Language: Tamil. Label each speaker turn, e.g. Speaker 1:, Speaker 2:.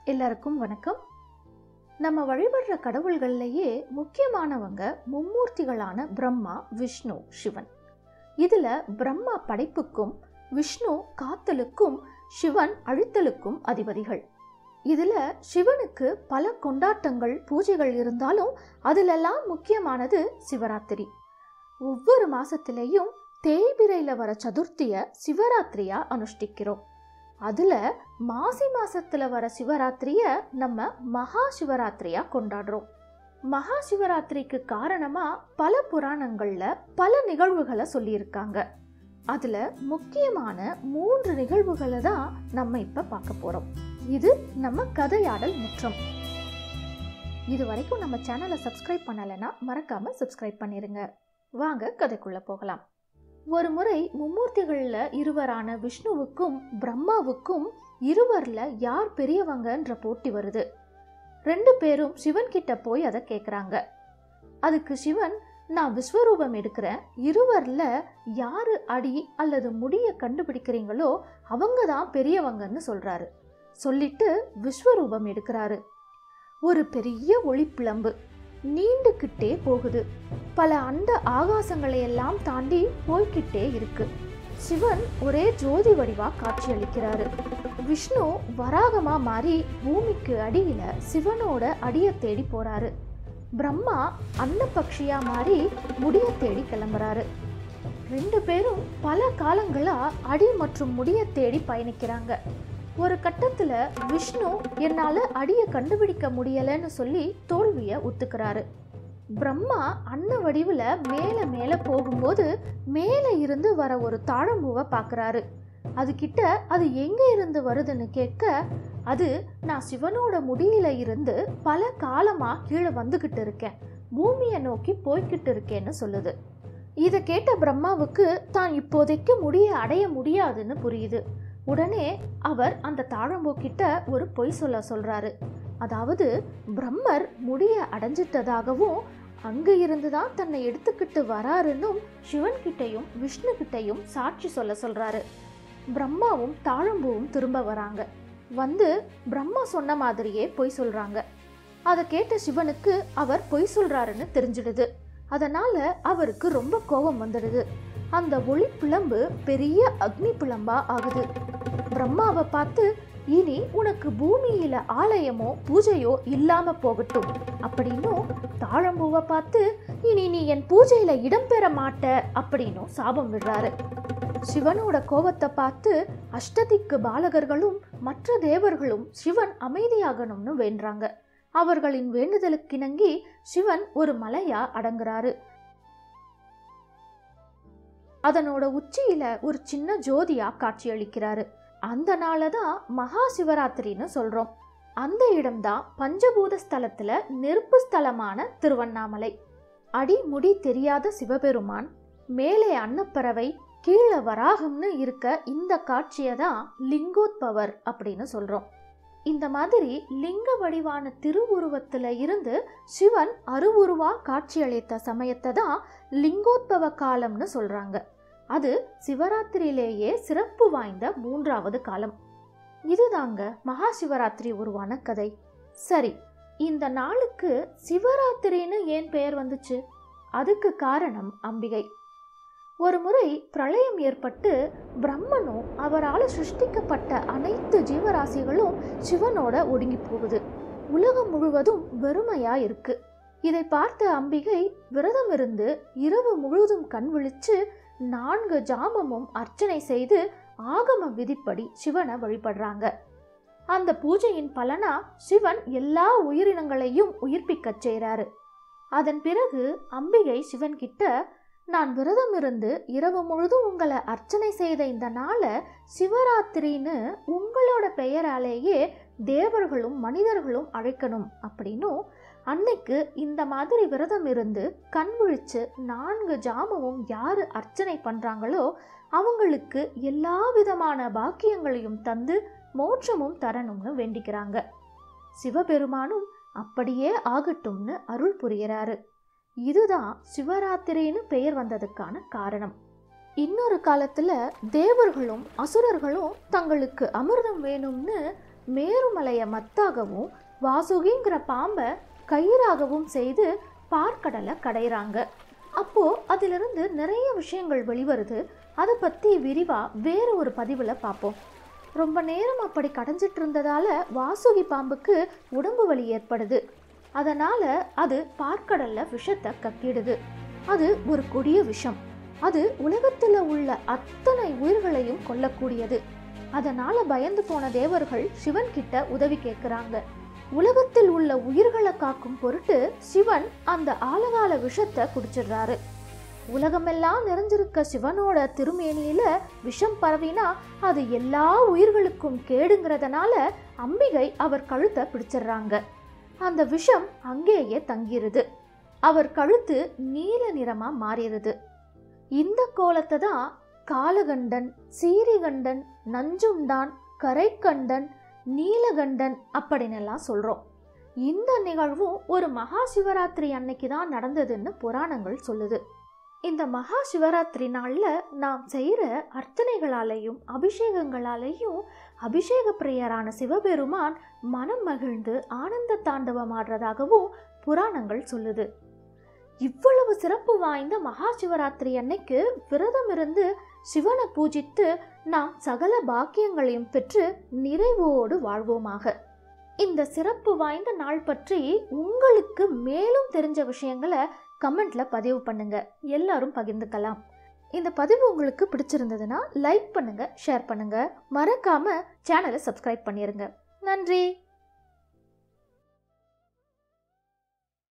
Speaker 1: எல்லாருக்கும் வணக்கம் நம்ம வழிபடுற கடவுள்கள்லேயே முக்கியமானவங்க மும்மூர்த்திகளான பிரம்மா விஷ்ணு சிவன் இதில் பிரம்மா படைப்புக்கும் விஷ்ணு காத்தலுக்கும் சிவன் அழித்தலுக்கும் அதிபதிகள் இதில் சிவனுக்கு பல கொண்டாட்டங்கள் பூஜைகள் இருந்தாலும் அதிலெல்லாம் முக்கியமானது சிவராத்திரி ஒவ்வொரு மாசத்திலேயும் தேய்பிரையில் வர சதுர்த்தியை சிவராத்திரியா அனுஷ்டிக்கிறோம் அதில் மாசி மாசத்துல வர சிவராத்திரிய நம்ம மகா சிவராத்திரியா கொண்டாடுறோம் மகா சிவராத்திரிக்கு காரணமா பல புராணங்கள்ல பல நிகழ்வுகளை சொல்லியிருக்காங்க அதுல முக்கியமான மூன்று நிகழ்வுகளை தான் நம்ம இப்ப பார்க்க போறோம் இது நம்ம கதையாடல் முற்றம் இது வரைக்கும் நம்ம சேனலை சப்ஸ்கிரைப் பண்ணலைன்னா மறக்காம சப்ஸ்கிரைப் பண்ணிருங்க வாங்க கதைக்குள்ள போகலாம் ஒரு முறை மும்மூர்த்திகளில் இருவரான விஷ்ணுவுக்கும் பிரம்மாவுக்கும் இருவரில் யார் பெரியவங்கன்ற போட்டி வருது ரெண்டு பேரும் சிவன் கிட்ட போய் அதை கேட்குறாங்க அதுக்கு சிவன் நான் விஸ்வரூபம் எடுக்கிறேன் இருவரில் யாரு அடி அல்லது முடிய கண்டுபிடிக்கிறீங்களோ அவங்க தான் பெரியவங்கன்னு சொல்றாரு சொல்லிட்டு விஸ்வரூபம் எடுக்கிறாரு ஒரு பெரிய ஒளிப்பிளம்பு நீண்டுக்கிட்டே போகுது பல அண்ட ஆகாசங்களை எல்லாம் தாண்டி போய்கிட்டே இருக்கு சிவன் ஒரே ஜோதி வடிவா காட்சியளிக்கிறாரு விஷ்ணு வராகமா மாறி பூமிக்கு அடியில சிவனோட அடிய தேடி போறாரு பிரம்மா அன்னபக்ஷியா மாறி முடிய தேடி கிளம்புறாரு ரெண்டு பேரும் பல காலங்களா அடி மற்றும் முடிய தேடி பயணிக்கிறாங்க ஒரு கட்டத்துல விஷ்ணு என்னால அடிய கண்டுபிடிக்க முடியலன்னு சொல்லி தோல்விய ஒத்துக்கிறாரு பிரம்மா அன்ன வடிவுல மேல மேல போகும்போது மேல இருந்து வர ஒரு தாழம்பூவை பார்க்கறாரு அது கிட்ட அது எங்க இருந்து வருதுன்னு கேட்க அது நான் சிவனோட முடியில இருந்து பல காலமா கீழே வந்துகிட்டு இருக்கேன் பூமியை நோக்கி போய்கிட்டு இருக்கேன்னு சொல்லுது இதை கேட்ட பிரம்மாவுக்கு தான் இப்போதைக்கு முடிய அடைய முடியாதுன்னு புரியுது உடனே அவர் அந்த தாழம்பூ கிட்ட ஒரு பொய் சொல்ல சொல்றாரு அதாவது பிரம்மர் முடிய அடைஞ்சிட்டதாகவும் அங்க இருந்து தான் தன்னை எடுத்துக்கிட்டு வராருன்னும் சிவன் கிட்டையும் விஷ்ணு கிட்டையும் சாட்சி சொல்ல சொல்றாரு பிரம்மாவும் தாழம்பூவும் திரும்ப வராங்க வந்து பிரம்மா சொன்ன மாதிரியே பொய் சொல்றாங்க அதை கேட்ட சிவனுக்கு அவர் பொய் சொல்றாருன்னு தெரிஞ்சிடுது அதனால அவருக்கு ரொம்ப கோபம் வந்துடுது அந்த ஒளி பிளம்பு பெரிய அக்னி பிளம்பா ஆகுது பிரம்மாவை பார்த்து இனி உனக்கு பூமியில ஆலயமோ பூஜையோ இல்லாம போகட்டும் அப்படின்னும் தாழம்பூவை பார்த்து இனி நீ என் பூஜையில இடம்பெற மாட்ட அப்படின்னும் சாபம் விடுறாரு சிவனோட கோபத்தை பார்த்து அஷ்டதிக்கு பாலகர்களும் மற்ற தேவர்களும் சிவன் அமைதியாகணும்னு வேண்டுறாங்க அவர்களின் வேண்டுதலுக்கிணங்கி சிவன் ஒரு மலையா அடங்குறாரு அதனோட உச்சியில ஒரு சின்ன ஜோதியா காட்சியளிக்கிறாரு அந்த நாளை தான் மகா சிவராத்திரின்னு சொல்றோம் அந்த இடம்தான் பஞ்சபூத ஸ்தலத்துல நெருப்பு ஸ்தலமான திருவண்ணாமலை அடி முடி தெரியாத சிவபெருமான் மேலே அன்னப்பறவை கீழே வராகம்னு இருக்க இந்த காட்சியை தான் லிங்கோத்பவர் அப்படின்னு சொல்றோம் இந்த மாதிரி லிங்க வடிவான திருவுருவத்துல இருந்து சிவன் அருவுருவா காட்சியளித்த சமயத்தை தான் லிங்கோத்பவ காலம்னு சொல்றாங்க அது சிவராத்திரியிலேயே சிறப்பு வாய்ந்த மூன்றாவது காலம் இதுதாங்க மகா சிவராத்திரி உருவான கதை சரி இந்த நாளுக்கு சிவராத்திரின்னு ஏன் பெயர் வந்துச்சு அதுக்கு காரணம் அம்பிகை ஒரு முறை பிரளயம் ஏற்பட்டு பிரம்மனும் அவரால் சிருஷ்டிக்கப்பட்ட அனைத்து ஜீவராசிகளும் சிவனோட ஒடுங்கி போகுது உலகம் முழுவதும் வெறுமையா இருக்கு இதை பார்த்த அம்பிகை விரதம் இருந்து இரவு முழுவதும் கண் விழிச்சு நான்கு ஜாமமும் அர்ச்சனை செய்து ஆகம விதிப்படி சிவனை வழிபடுறாங்க அந்த பூஜையின் பலனா சிவன் எல்லா உயிரினங்களையும் உயிர்ப்பிக்கச் செய்கிறாரு அதன் பிறகு அம்பிகை சிவன் கிட்ட நான் விரதம் இருந்து இரவு முழுதும் உங்களை அர்ச்சனை செய்த இந்த நாளை சிவராத்திரின்னு உங்களோட பெயராலேயே தேவர்களும் மனிதர்களும் அழைக்கணும் அப்படின்னும் அன்னைக்கு இந்த மாதிரி விரதம் இருந்து கண் விழிச்சு நான்கு ஜாமமும் யாரு அர்ச்சனை பண்றாங்களோ அவங்களுக்கு எல்லா விதமான பாக்கியங்களையும் தந்து மோட்சமும் தரணும்னு வேண்டிக்கிறாங்க சிவபெருமானும் அப்படியே ஆகட்டும்னு அருள் புரியறாரு இதுதான் சிவராத்திரின்னு பெயர் வந்ததுக்கான காரணம் இன்னொரு காலத்துல தேவர்களும் அசுரர்களும் தங்களுக்கு அமிர்தம் வேணும்னு மேருமலையை மத்தாகவும் வாசுகிங்கிற பாம்பை கயிறாகவும் செய்து பார்க்கடலை கடையிறாங்க அப்போ அதிலிருந்து நிறைய விஷயங்கள் வெளிவருது அதை பற்றி விரிவாக வேறு ஒரு பதிவில் பார்ப்போம் ரொம்ப நேரம் அப்படி கடைஞ்சிட்டு இருந்ததால வாசுகி பாம்புக்கு உடம்பு வலி ஏற்படுது அதனால் அது பார்க்கடல்ல விஷத்தை கக்கிடுது அது ஒரு கொடிய விஷம் அது உலகத்தில் உள்ள அத்தனை உயிர்களையும் கொல்லக்கூடியது அதனால பயந்து போன தேவர்கள் சிவன் கிட்ட உதவி கேட்குறாங்க உலகத்தில் உள்ள உயிர்களை காக்கும் பொருட்டு சிவன் அந்த ஆலகால விஷத்தை குடிச்சிடுறாரு உலகமெல்லாம் நிறைஞ்சிருக்க சிவனோட திருமேனியில விஷம் பரவினா அது எல்லா உயிர்களுக்கும் கேடுங்கிறதுனால அம்பிகை அவர் கழுத்தை பிடிச்சிடுறாங்க அந்த விஷம் அங்கேயே தங்கிருது அவர் கழுத்து நீல நிறமா மாறிடுது இந்த கோலத்தை தான் காலகண்டன் சீரிகண்டன் நஞ்சுண்டான் கரைக்கண்டன் நீலகண்டன் அப்படின்னு எல்லாம் சொல்றோம் இந்த நிகழ்வும் ஒரு மகா சிவராத்திரி அன்னைக்கு தான் நடந்ததுன்னு புராணங்கள் சொல்லுது இந்த மகா சிவராத்திரி நாளில் நாம் செய்கிற அர்ச்சனைகளாலேயும் அபிஷேகங்களாலேயும் அபிஷேக பிரியரான சிவபெருமான் மனம் மகிழ்ந்து ஆனந்த தாண்டவம் ஆடுறதாகவும் புராணங்கள் சொல்லுது இவ்வளவு சிறப்பு வாய்ந்த மகா சிவராத்திரி அன்னைக்கு விரதம் இருந்து சிவனை பூஜித்து நாம் சகல பாக்கியங்களையும் பெற்று நிறைவோடு வாழ்வோமாக இந்த சிறப்பு வாய்ந்த நாள் பற்றி உங்களுக்கு மேலும் தெரிஞ்ச விஷயங்களை கமெண்ட்ல பதிவு பண்ணுங்க எல்லாரும் பகிர்ந்துக்கலாம் இந்த பதிவு உங்களுக்கு பிடிச்சிருந்ததுன்னா லைக் பண்ணுங்க ஷேர் பண்ணுங்க மறக்காம சேனலை சப்ஸ்கிரைப் பண்ணிருங்க நன்றி